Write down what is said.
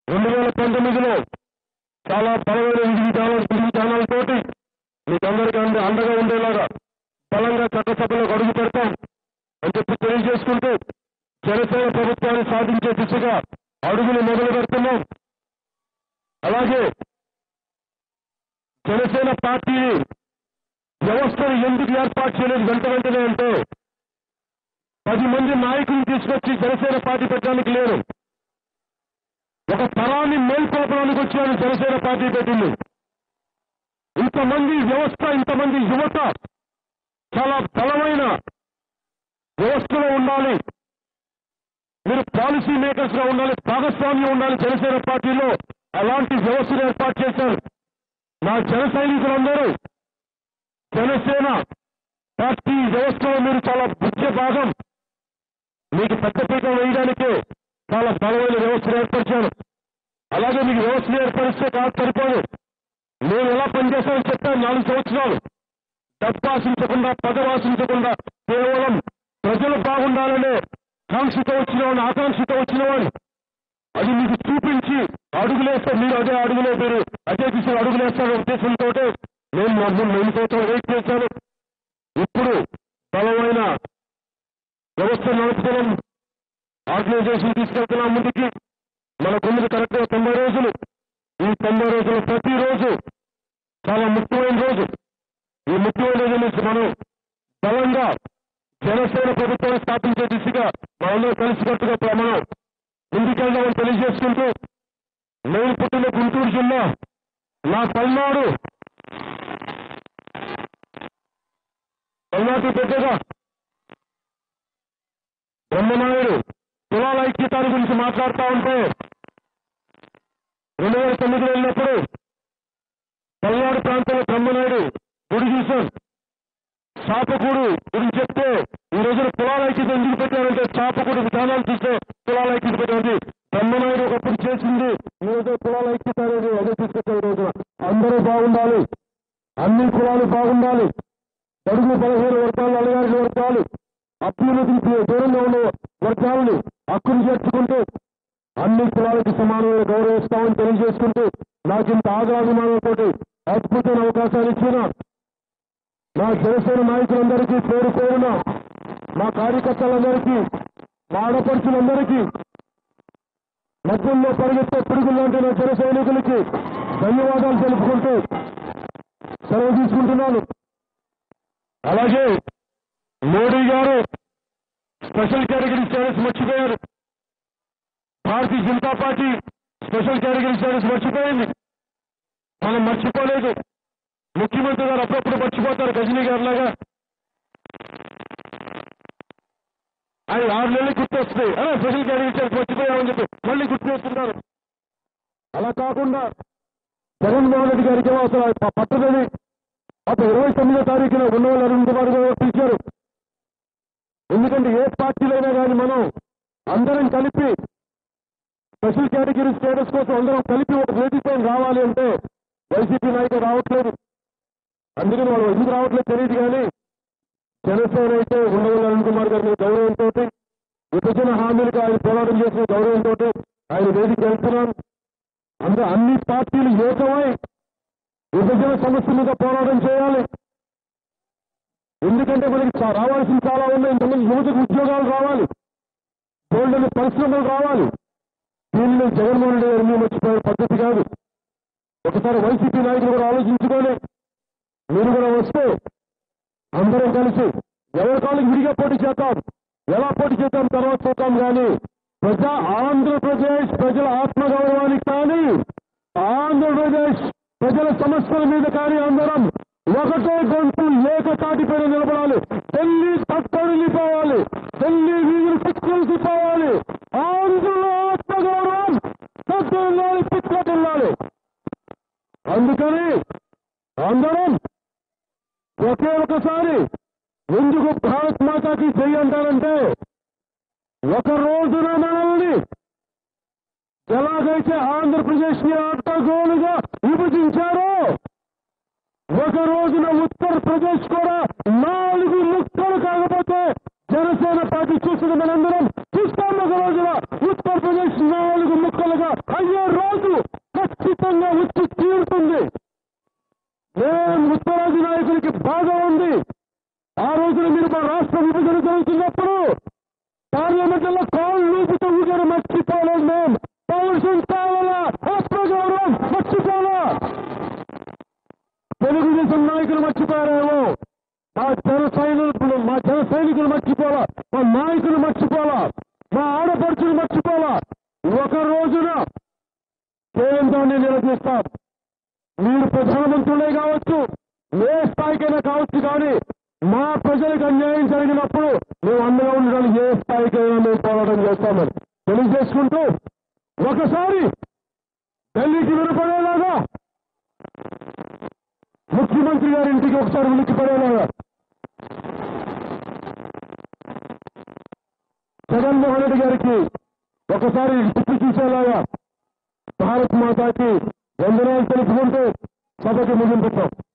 రెండు వేల పంతొమ్మిదిలో చాలా బలమైన విధి విధానాలు విధి విధానాలతోటి మీకు అందరికీ అంద అండగా ఉండేలాగా బలంగా చట్టసభలోకి అడుగు పెడతాం అని చెప్పి తెలియజేసుకుంటూ జనసేన ప్రభుత్వాన్ని సాధించే దిశగా అడుగులు మొదలు పెడుతున్నాం అలాగే జనసేన పార్టీ వ్యవస్థను ఎందుకు ఏర్పాటు చేయలేదు వెంట వెంటనే అంటే పది మంది నాయకులను తీసుకొచ్చి జనసేన పార్టీ పెట్టడానికి లేరు ఒక తరాన్ని మేల్కొల్పడానికి వచ్చాను జనసేన పార్టీ పెట్టింది ఇంతమంది వ్యవస్థ ఇంతమంది యువత చాలా బలమైన వ్యవస్థలో ఉండాలి మీరు పాలసీ మేకర్స్ గా ఉండాలి భాగస్వామ్యం ఉండాలి జనసేన పార్టీలో అలాంటి వ్యవస్థను ఏర్పాటు చేశారు నా జన సైనికులందరూ జనసేన పార్టీ వ్యవస్థలో మీరు చాలా ముఖ్య భాగం మీకు పెద్దపీట వేయడానికే చాలా బలమైన వ్యవస్థను ఏర్పరిచాను అలాగే మీకు వ్యవస్థను ఏర్పరిస్తే కాదు సరిపోదు నేను ఎలా పనిచేస్తానని చెప్పాను నాలుగు సంవత్సరాలు డబ్బు ఆశించకుండా పదవి ఆశించకుండా కేవలం ప్రజలు బాగుండాలనే కాంక్షతో వచ్చిన వాడిని ఆకాంక్షతో వచ్చిన వాడిని అది మీకు చూపించి అడుగులేస్తే మీరు అదే అడుగులే మీరు అదే దిశలో అడుగులేస్తారనే ఉద్దేశంతో నేను నన్ను రెండు సంవత్సరాలు వెయిట్ చేశాను ఇప్పుడు బలమైన వ్యవస్థ నడుపుతున్నాం ఆర్గనైజేషన్ తీసుకెళ్తున్నాం ముందుకి మనకున్నది కరెక్ట్ గా తొంభై రోజులు ఈ తొంభై రోజులు ప్రతిరోజు చాలా ముఖ్యమైన రోజు ఈ ముఖ్యమైన రోజు నుంచి మనం బలంగా జనసేన ప్రభుత్వాన్ని స్థాపించే దిశగా మనందరం కలిసికట్టుగా ప్రమాణం ముందుకెళ్దామని తెలియజేసుకుంటూ నేను పుట్టిన గుంటూరు జిల్లా నా పల్నాడు పల్నాటి పెద్దగా బ్రహ్మనాయుడు కులాల ఐక్యతాల గురించి మాట్లాడుతూ ఉంటే రెండు వేల తొమ్మిదిలో వెళ్ళినప్పుడు పల్నాడు ప్రాంతంలో బ్రహ్మనాయుడు గుడి చూశాం చాపకూడు గురించి చెప్తే ఈ రోజున కులాల ఐక్యత ఎందుకు పెట్టారంటే చాపకూడు విధానాలు చూస్తే కులాల ఐక్యత పెట్టింది బ్రహ్మనాయుడు ఒకప్పుడు చేసింది ఈ రోజు కులాల ఐక్యత అనేది అదే తీసుకొచ్చారు ఈ రోజున అందరూ బాగుండాలి అన్ని కులాలు బాగుండాలి బడుగు బలహీన వర్గాలు అలగారిన వర్గాలు అభ్యున్నతికి దూరంగా ఉన్న వర్గాలను హక్కును చేర్చుకుంటూ అన్ని కులాలకు సమానంగా గౌరవిస్తామని తెలియజేసుకుంటూ నాకు ఇంత ఆదరాభిమానంతో అద్భుతమైన అవకాశాలు ఇచ్చిన నా జనసేన నాయకులందరికీ పేరు పేరున మా కార్యకర్తలందరికీ మా ఆడపడుచులందరికీ మధ్యంలో పరిగెత్తే పిడుగులాంటి నా జన సైనికులకి ధన్యవాదాలు తెలుపుకుంటూ సెలవు తీసుకుంటున్నాను అలాగే మోడీ గారు స్పెషల్ కేటగిరీ స్టేటస్ మర్చిపోయారు Bharatiya Janata Party special category status మర్చిపోయింది మనం మర్చిపోలేదు ముఖ్యమంత్రి గారు అప్పుడప్పుడు మర్చిపోతారు గజనీ గారి లాగా ఆయన ఆరు నెలలు గుర్తొస్తుంది అలా స్పెషల్ కేటగిరీ స్టేటస్ మర్చిపోయామని చెప్పి మళ్ళీ గుర్తు చేస్తున్నారు అలా కాకుండా జగన్మోహన్ రెడ్డి గారికి ఏమో అసలు ప- పట్టదని అప్పుడు ఇరవై తొమ్మిదో తారీఖున ఉన్న వాళ్ళు అరవింద్ వారు కూడా పిలిచారు ఎందుకంటే ఏ పార్టీలైనా కానీ మనం అందరం కలిపి స్పెషల్ కేటగిరీ స్టేటస్ కోసం అందరం కలిపి ఒక వేదికపై రావాలి అంటే వైసీపీ నాయకులు రావట్లేదు అందుకని వాళ్ళు ఎందుకు రావట్లేదు తెలియదు కానీ జనసేన అయితే ఉండవల్లి అరుణ్ కుమార్ గారి మీద గౌరవంతో విభజన హామీలకు ఆయన పోరాటం చేసిన గౌరవంతో ఆయన వేదిక వెళ్తున్నాను అందరూ అన్ని పార్టీలు ఏకమై విభజన సమస్య మీద పోరాటం చేయాలి ఎందుకంటే మనకి చా- రావాల్సిన చాలా ఉన్నాయి ఇంతమంది యువతకు ఉద్యోగాలు రావాలి గోల్డెన్ పరిశ్రమలు రావాలి దీన్ని జగన్మోహన్ రెడ్డి గారు మేము మర్చిపోయే పద్ధతి కాదు ఒకసారి వైసీపీ నాయకులు కూడా ఆలోచించుకొని మీరు కూడా వస్తే అందరం కలిసి ఎవరి కాళ్ళకి విడిగా పోటీ చేద్దాం ఎలా పోటీ చేద్దాం తర్వాత చూద్దాం కానీ ప్రజా ఆంధ్రప్రదేశ్ ప్రజల ఆత్మగౌరవానికి కానీ ఆంధ్రప్రదేశ్ ప్రజల సమస్యల మీద కానీ అందరం ఒకటే గొంతు ఏకతాటిపైన నిలబడాలి ఢిల్లీ తప్పడిల్లిపోవాలి ఢిల్లీ వీధులు పిచ్చుకెళ్ళిపోవాలి ఆంధ్రుల ఆత్మగౌరవం తగ్గిల్లాలి పిచ్చుకెళ్ళాలి అందుకని అందరం ఒకే ఒకసారి ఎందుకు భారత్ మాతాకి చెయ్యి అంటారంటే ఒక రోజున మనల్ని ఎలాగైతే ఆంధ్రప్రదేశ్ ని అడ్డగోలుగా విభజించారో ఒక రోజున ఉత్తరప్రదేశ్ కూడా నాలుగు ముక్కలు కాకపోతే జనసేన పార్టీ చూసిన మనందరం చూస్తాం ఒక రోజున ఉత్తరప్రదేశ్ నాలుగు ముక్కలు లాగా అయ్యే రోజు ఖచ్చితంగా వచ్చి తీరుతుంది నేను ఉత్తరాది నాయకులకి బాగా ఉంది ఆ రోజున మీరు మా రాష్ట్ర విభజన జరుగుతున్నప్పుడు పార్లమెంట్లో కాళ్ళు లూపుతూ ఊగారు మర్చిపోలేదు మేము పౌరుషం కావాలా ఆత్మగౌరవం మర్చిపోలా తెలుగుదేశం నాయకులు మర్చిపోయారేమో మా జన సైనికులు మా జన సైనికులు మర్చిపోలా మా నాయకులు మర్చిపోలా మా ఆడపడుచులు మర్చిపోలా ఒక రోజున కేంద్రాన్ని నిలదీస్తాం మీరు ప్రధానమంత్రులే కావచ్చు ఏ స్థాయికైనా కావచ్చు కానీ మా ప్రజలకు అన్యాయం జరిగినప్పుడు మేము అండగా ఉండడానికి ఏ స్థాయికైనా మేము పోరాటం చేస్తామని తెలియజేసుకుంటూ ఒకసారి ఢిల్లీకి వినపడేలాగా ముఖ్యమంత్రి గారి ఇంటికి ఒకసారి ఉనికి పడేలాగా జగన్మోహన్ రెడ్డి గారికి ఒకసారి తిప్పి చూసేలాగా భారత్ మాతాకి వందనాలు తెలుపుకుంటూ సభకి ముగింపుతాం